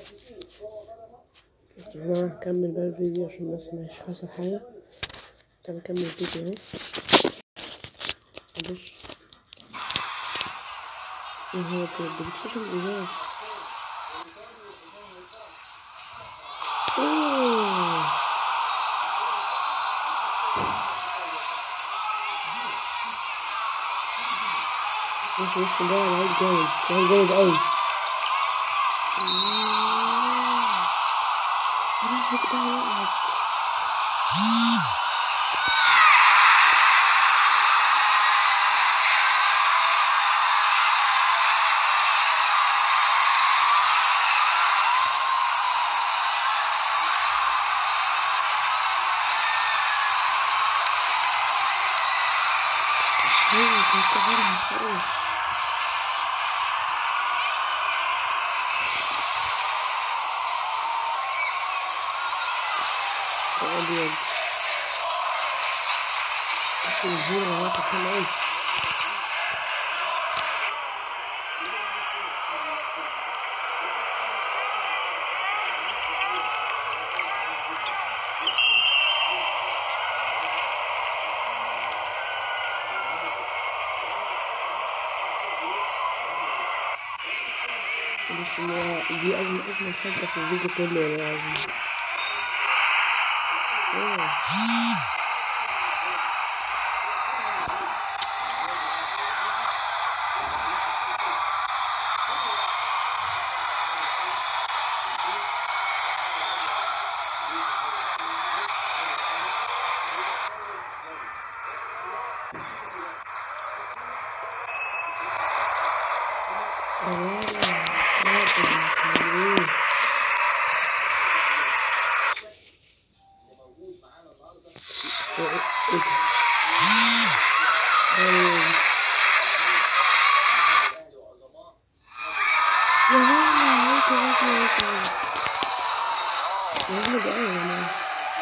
بس يا جماعة هكمل بقى الفيديو عشان الناس مش حصل حاجة تعالى نكمل الفيديو اهو معلش ايه هو بجد بتخش الإزاز اوه بص بص ده لعيب جامد لعيب جامد أوي الراجل ده وقعت ايوه كنت غيرها خالص أبيض بس الجيل واحد حلو أوي بس ما- دي أجمل أجمل حاجة في الفيديو كله والله العظيم أوه. آه، آه، إيه. إيه- إيه ده؟ آه. يا ماما ايه ده ايه ده ايه ده جامد أوي يا جماعة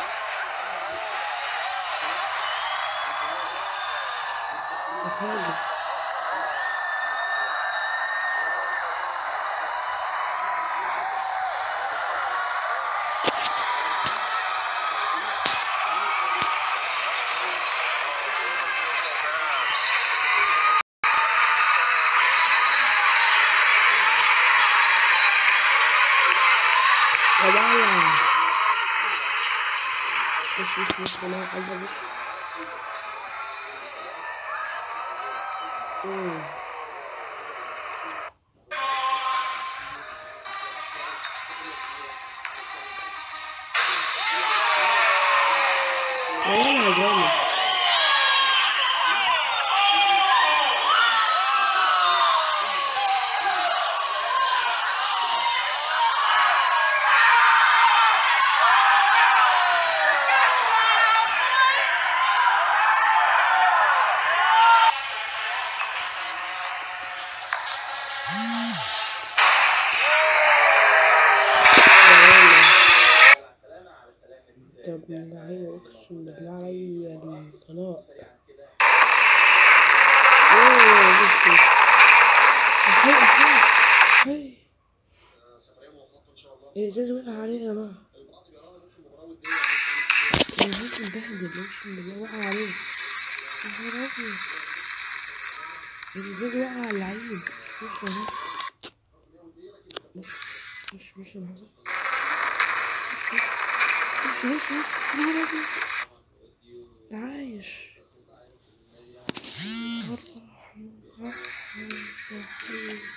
ده حاجة يا بابا بص بص بص أنا عايزة بص أوه. يا ولد جامد يا ولد طب اللعيبة أقسم بالله عليا الطلاق أوه بص بص أحي أحي أحي الإزاز وقع عليه يا جماعة الإزاز اتبهدل أقسم بالله وقع عليه يا نهار أبيض الإزاز وقع على اللعيب بص أهو بص بص بص اللي حصل بص بص بص يا نهار أبيض ده عايش الرحمن الرحيم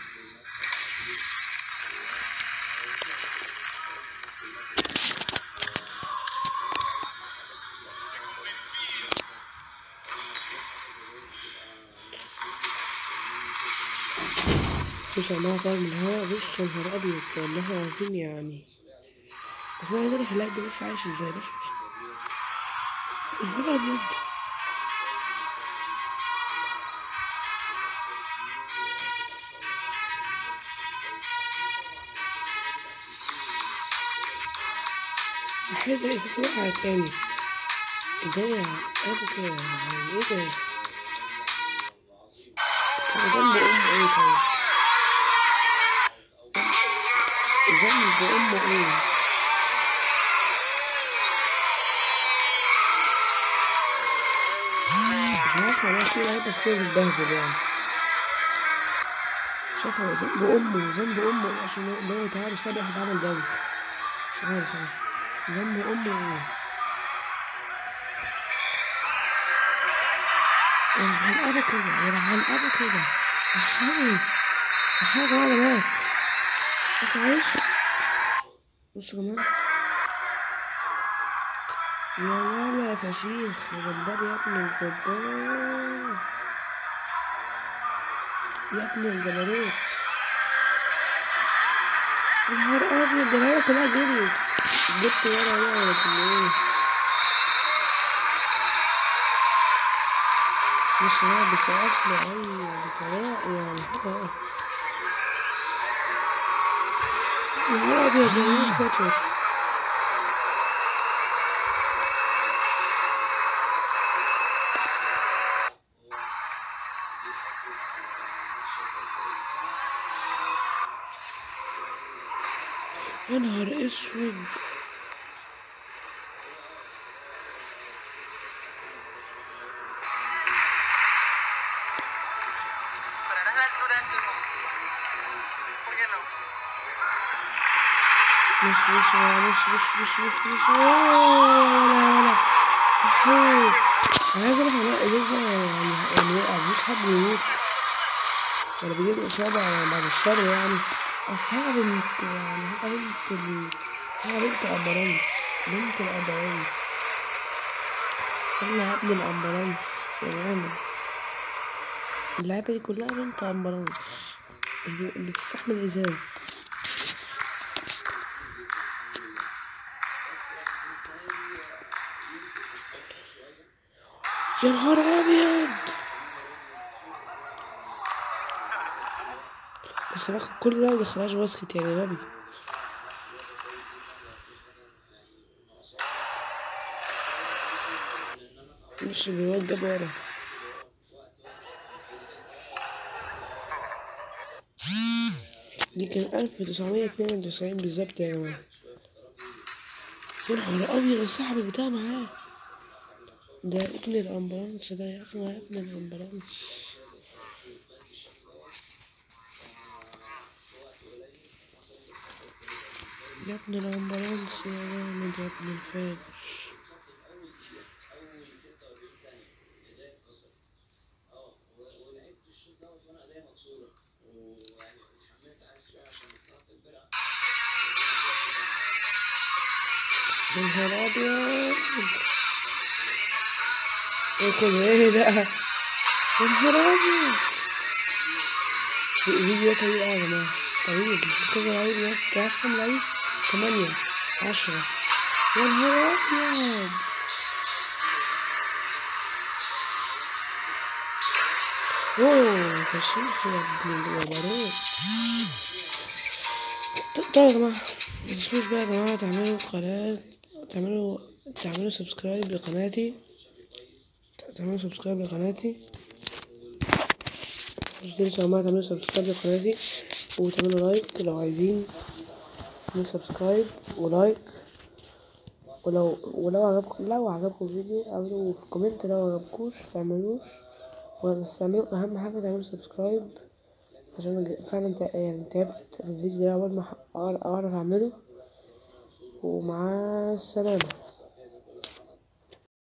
بص يا جماعة طالع من الهوا بص يا نهار أبيض والله العظيم يعني بس أنا عايز في اللعب ده بس عايش ازاي بس بص يا نهار أبيض حاجة إيه وقع تاني ايديا أبو كده يعني ايه ده كان جنب أمه ايه طيب جنب بأمه ايه مش عارف والله في لعيبة كتير بتبهدل يعني شايف هو ذنب أمه ذنب أمه عشان إن هو يتعرف سابق واحد عمل دوري مش عارف أنا ذنب أمه ايه يلعن أبا كده يلعن أبا كده أحاول أحاول وأنا مات بص عايش بص كمان يا ولا يا فشيخ يا جبار يا ابن الجبار يا ابن الجبروت يا نهار أبيض ده العيلة كلها جريت جبت ورا ورا ولا ايه مش لعب أصل أي بطريقة يعني حاجة يا نهار أبيض ده مين خطر يا نهار اسود Superarás la altura de ese humo. ¿Por qué no? بص بص بص بص بص بص بص ولا ولا أحيي. أنا عايز أعرف أنا إزاي ده يعني يعني وقع مفيش حد يموت ولا بيجيب إصابة يعني بعد الشر يعني أصحاب بنت يعني حاجة بنت ال حاجة بنت أمبرانس بنت الأمبرانس يلا يا ابن الأمبرانس يا جامد اللعبة دي كلها بنت أمبرانس اللي اللي تستحمل إزاز يا نهار أبيض بس باخد كل ده مدخلهاش باسكت يعني غبي مش الواد جاب ورا دي كان ألف تسعمية اتنين وتسعين بالظبط يا جماعة يا نهار أبيض صاحبي بتاع معاه ده ابن الأمبرانس ده يا أخي ابن الأمبرانس يا ابن الأمبرانس يا جامد يا ابن الفاجر يا نهار أبيض ايه كل ايه ده يا نهار أبيض الفيديو ده طويل أوي يا جماعة طويل كذا لعيب ناس تعرف كام لعيب تمانية عشرة يا نهار أبيض اوه فشيخ يا ابن الجبروت طيب يا جماعة متنسوش بقى يا جماعة تعملوا قناة تعملوا تعملوا سبسكرايب لقناتي تعملوا سبسكرايب لقناتي مش تنسوا يا جماعة تعملوا سبسكرايب لقناتي وتعملوا لايك لو عايزين تعملوا سبسكرايب ولايك ولو ولو عجبكم لو عجبكم الفيديو اعملوا في كومنت لو عجبكوش متعملوش بس اعملوا اهم حاجة تعملوا سبسكرايب عشان أنا فعلا تع- يعني تعبت في الفيديو ده أول ما ح- أعرف أعرف أعمله ومع السلامة